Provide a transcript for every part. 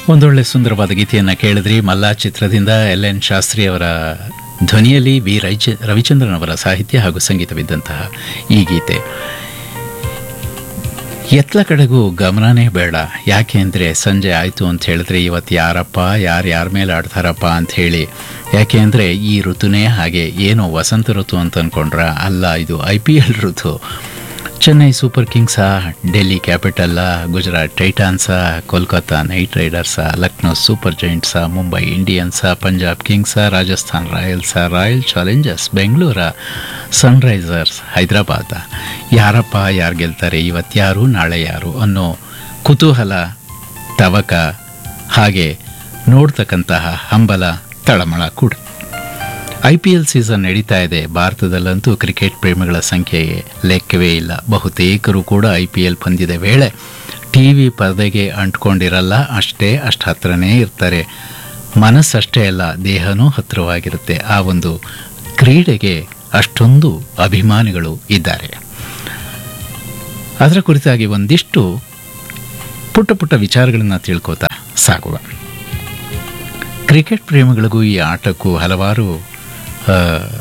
ಒಂದೊಳ್ಳೆ ಸುಂದರವಾದ ಗೀತೆಯನ್ನು ಕೇಳಿದ್ರಿ ಮಲ್ಲಾ ಚಿತ್ರದಿಂದ ಎಲ್ ಎನ್ ಶಾಸ್ತ್ರಿ ಅವರ ಧ್ವನಿಯಲ್ಲಿ ವಿ ರೈಚ ರವಿಚಂದ್ರನ್ ಅವರ ಸಾಹಿತ್ಯ ಹಾಗೂ ಸಂಗೀತವಿದ್ದಂತಹ ಈ ಗೀತೆ ಎತ್ಲ ಕಡೆಗೂ ಗಮನನೇ ಬೇಡ ಯಾಕೆ ಅಂದರೆ ಸಂಜೆ ಆಯಿತು ಅಂತ ಹೇಳಿದ್ರೆ ಇವತ್ತು ಯಾರಪ್ಪ ಯಾರು ಯಾರ ಮೇಲೆ ಆಡ್ತಾರಪ್ಪ ಅಂತ ಹೇಳಿ ಯಾಕೆ ಅಂದರೆ ಈ ಋತುನೇ ಹಾಗೆ ಏನೋ ವಸಂತ ಋತು ಅಂತ ಅಂದ್ಕೊಂಡ್ರ ಅಲ್ಲ ಇದು ಐ ಪಿ ಎಲ್ ಋತು ಚೆನ್ನೈ ಸೂಪರ್ ಕಿಂಗ್ಸಾ ಡೆಲ್ಲಿ ಕ್ಯಾಪಿಟಲ್ಲ ಗುಜರಾತ್ ಟೈಟಾನ್ಸಾ ಕೋಲ್ಕತ್ತಾ ನೈಟ್ ರೈಡರ್ಸಾ ಲಕ್ನೋ ಸೂಪರ್ ಜೈಂಟ್ಸಾ ಮುಂಬೈ ಇಂಡಿಯನ್ಸಾ ಪಂಜಾಬ್ ಕಿಂಗ್ಸಾ ರಾಜಸ್ಥಾನ್ ರಾಯಲ್ಸಾ ರಾಯಲ್ ಚಾಲೆಂಜರ್ಸ್ ಬೆಂಗಳೂರ ಸನ್ರೈಸರ್ಸ್ ಹೈದರಾಬಾದ ಯಾರಪ್ಪ ಯಾರು ಗೆಲ್ತಾರೆ ಇವತ್ಯಾರು ನಾಳೆ ಯಾರು ಅನ್ನೋ ಕುತೂಹಲ ತವಕ ಹಾಗೆ ನೋಡ್ತಕ್ಕಂತಹ ಹಂಬಲ ತಳಮಳ ಕೂಡ ಐ ಪಿ ಎಲ್ ಸೀಸನ್ ನಡೀತಾ ಇದೆ ಭಾರತದಲ್ಲಂತೂ ಕ್ರಿಕೆಟ್ ಪ್ರೇಮಿಗಳ ಸಂಖ್ಯೆಗೆ ಲೆಕ್ಕವೇ ಇಲ್ಲ ಬಹುತೇಕರು ಕೂಡ ಐ ಪಿ ಎಲ್ ಪಂದ್ಯದ ವೇಳೆ ಟಿ ವಿ ಪರದೆಗೆ ಅಂಟ್ಕೊಂಡಿರಲ್ಲ ಅಷ್ಟೇ ಅಷ್ಟು ಹತ್ರನೇ ಇರ್ತಾರೆ ಮನಸ್ಸಷ್ಟೇ ಅಲ್ಲ ದೇಹನೂ ಹತ್ತಿರವಾಗಿರುತ್ತೆ ಆ ಒಂದು ಕ್ರೀಡೆಗೆ ಅಷ್ಟೊಂದು ಅಭಿಮಾನಿಗಳು ಇದ್ದಾರೆ ಅದರ ಕುರಿತಾಗಿ ಒಂದಿಷ್ಟು ಪುಟ್ಟ ಪುಟ್ಟ ವಿಚಾರಗಳನ್ನು ತಿಳ್ಕೋತಾ ಸಾಗುವ ಕ್ರಿಕೆಟ್ ಪ್ರೇಮಿಗಳಿಗೂ ಈ ಆಟಕ್ಕೂ ಹಲವಾರು ಆ,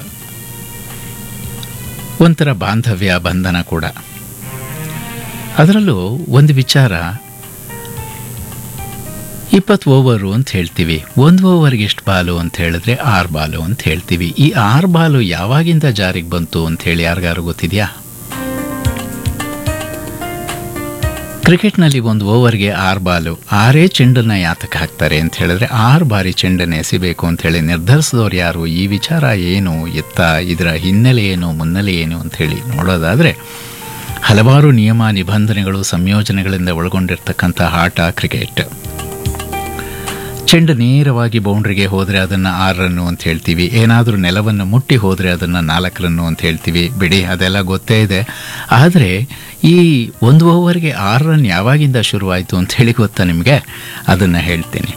ಒಂಥರ ಬಾಂಧವ್ಯ ಬಂಧನ ಕೂಡ ಅದರಲ್ಲೂ ಒಂದು ವಿಚಾರ ಇಪ್ಪತ್ತು ಓವರು ಅಂತ ಹೇಳ್ತೀವಿ ಒಂದು ಓವರ್ಗೆ ಎಷ್ಟು ಬಾಲು ಅಂತ ಹೇಳಿದ್ರೆ ಆರು ಬಾಲು ಅಂತ ಹೇಳ್ತೀವಿ ಈ ಆರು ಬಾಲು ಯಾವಾಗಿಂದ ಜಾರಿಗೆ ಬಂತು ಅಂತ ಹೇಳಿ ಯಾರಿಗಾರು ಗೊತ್ತಿದೆಯಾ ಕ್ರಿಕೆಟ್ನಲ್ಲಿ ಒಂದು ಓವರ್ಗೆ ಆರು ಬಾಲು ಆರೇ ಚೆಂಡನ್ನ ಯಾತಕ್ಕೆ ಹಾಕ್ತಾರೆ ಅಂತ ಹೇಳಿದ್ರೆ ಆರು ಬಾರಿ ಚೆಂಡನ್ನು ಎಸಿಬೇಕು ಅಂತ ಹೇಳಿ ನಿರ್ಧರಿಸಿದವ್ರು ಯಾರು ಈ ವಿಚಾರ ಏನು ಎತ್ತ ಇದರ ಹಿನ್ನೆಲೆ ಏನು ಮುನ್ನೆಲೆ ಏನು ಅಂತ ಹೇಳಿ ನೋಡೋದಾದರೆ ಹಲವಾರು ನಿಯಮ ನಿಬಂಧನೆಗಳು ಸಂಯೋಜನೆಗಳಿಂದ ಒಳಗೊಂಡಿರ್ತಕ್ಕಂಥ ಆಟ ಕ್ರಿಕೆಟ್ ಚೆಂಡು ನೇರವಾಗಿ ಬೌಂಡ್ರಿಗೆ ಹೋದರೆ ಅದನ್ನು ಆರು ರನ್ನು ಅಂತ ಹೇಳ್ತೀವಿ ಏನಾದರೂ ನೆಲವನ್ನು ಮುಟ್ಟಿ ಹೋದರೆ ಅದನ್ನು ನಾಲ್ಕು ರನ್ನು ಅಂತ ಹೇಳ್ತೀವಿ ಬಿಡಿ ಅದೆಲ್ಲ ಗೊತ್ತೇ ಇದೆ ಆದರೆ ಈ ಒಂದು ಓವರ್ಗೆ ಆರು ರನ್ ಯಾವಾಗಿಂದ ಶುರುವಾಯಿತು ಅಂತ ಹೇಳಿ ಗೊತ್ತಾ ನಿಮಗೆ ಅದನ್ನು ಹೇಳ್ತೀನಿ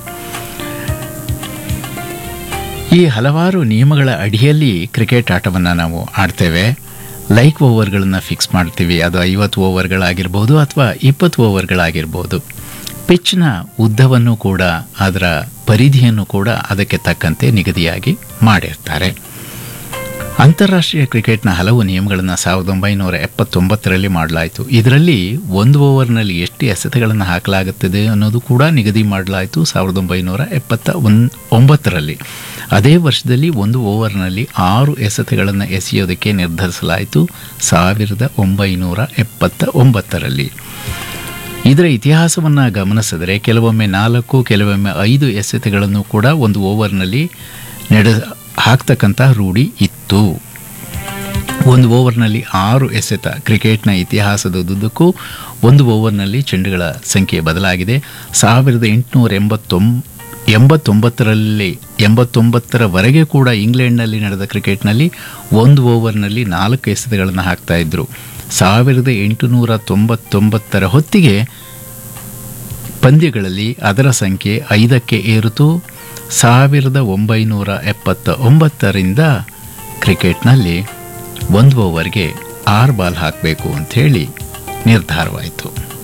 ಈ ಹಲವಾರು ನಿಯಮಗಳ ಅಡಿಯಲ್ಲಿ ಕ್ರಿಕೆಟ್ ಆಟವನ್ನು ನಾವು ಆಡ್ತೇವೆ ಲೈಕ್ ಓವರ್ಗಳನ್ನು ಫಿಕ್ಸ್ ಮಾಡ್ತೀವಿ ಅದು ಐವತ್ತು ಓವರ್ಗಳಾಗಿರ್ಬೋದು ಅಥವಾ ಇಪ್ಪತ್ತು ಓವರ್ಗಳಾಗಿರ್ಬೋದು ಪಿಚ್ನ ಉದ್ದವನ್ನು ಕೂಡ ಅದರ ಪರಿಧಿಯನ್ನು ಕೂಡ ಅದಕ್ಕೆ ತಕ್ಕಂತೆ ನಿಗದಿಯಾಗಿ ಮಾಡಿರ್ತಾರೆ ಅಂತಾರಾಷ್ಟ್ರೀಯ ಕ್ರಿಕೆಟ್ನ ಹಲವು ನಿಯಮಗಳನ್ನು ಸಾವಿರದ ಒಂಬೈನೂರ ಎಪ್ಪತ್ತೊಂಬತ್ತರಲ್ಲಿ ಮಾಡಲಾಯಿತು ಇದರಲ್ಲಿ ಒಂದು ಓವರ್ನಲ್ಲಿ ಎಷ್ಟು ಎಸೆತಗಳನ್ನು ಹಾಕಲಾಗುತ್ತದೆ ಅನ್ನೋದು ಕೂಡ ನಿಗದಿ ಮಾಡಲಾಯಿತು ಸಾವಿರದ ಒಂಬೈನೂರ ಎಪ್ಪತ್ತ ಒನ್ ಒಂಬತ್ತರಲ್ಲಿ ಅದೇ ವರ್ಷದಲ್ಲಿ ಒಂದು ಓವರ್ನಲ್ಲಿ ಆರು ಎಸೆತಗಳನ್ನು ಎಸೆಯೋದಕ್ಕೆ ನಿರ್ಧರಿಸಲಾಯಿತು ಸಾವಿರದ ಒಂಬೈನೂರ ಎಪ್ಪತ್ತ ಒಂಬತ್ತರಲ್ಲಿ ಇದರ ಇತಿಹಾಸವನ್ನು ಗಮನಿಸಿದರೆ ಕೆಲವೊಮ್ಮೆ ನಾಲ್ಕು ಕೆಲವೊಮ್ಮೆ ಐದು ಎಸೆತಗಳನ್ನು ಕೂಡ ಒಂದು ಓವರ್ನಲ್ಲಿ ನಡೆ ಹಾಕ್ತಕ್ಕಂಥ ರೂಢಿ ಇತ್ತು ಒಂದು ಓವರ್ನಲ್ಲಿ ಆರು ಎಸೆತ ಕ್ರಿಕೆಟ್ನ ಇತಿಹಾಸದುದ್ದಕ್ಕೂ ಒಂದು ಓವರ್ನಲ್ಲಿ ಚೆಂಡುಗಳ ಸಂಖ್ಯೆ ಬದಲಾಗಿದೆ ಸಾವಿರದ ಎಂಟುನೂರ ಎಂಬತ್ತೊಂ ಎಂಬತ್ತೊಂಬತ್ತರಲ್ಲಿ ಎಂಬತ್ತೊಂಬತ್ತರವರೆಗೆ ಕೂಡ ಇಂಗ್ಲೆಂಡ್ನಲ್ಲಿ ನಡೆದ ಕ್ರಿಕೆಟ್ನಲ್ಲಿ ಒಂದು ಓವರ್ನಲ್ಲಿ ನಾಲ್ಕು ಎಸೆತಗಳನ್ನು ಹಾಕ್ತಾ ಇದ್ರು ಸಾವಿರದ ಎಂಟುನೂರ ತೊಂಬತ್ತೊಂಬತ್ತರ ಹೊತ್ತಿಗೆ ಪಂದ್ಯಗಳಲ್ಲಿ ಅದರ ಸಂಖ್ಯೆ ಐದಕ್ಕೆ ಏರಿತು ಸಾವಿರದ ಒಂಬೈನೂರ ಎಪ್ಪತ್ತ ಒಂಬತ್ತರಿಂದ ಕ್ರಿಕೆಟ್ನಲ್ಲಿ ಒಂದು ಓವರ್ಗೆ ಆರು ಬಾಲ್ ಹಾಕಬೇಕು ಅಂಥೇಳಿ ನಿರ್ಧಾರವಾಯಿತು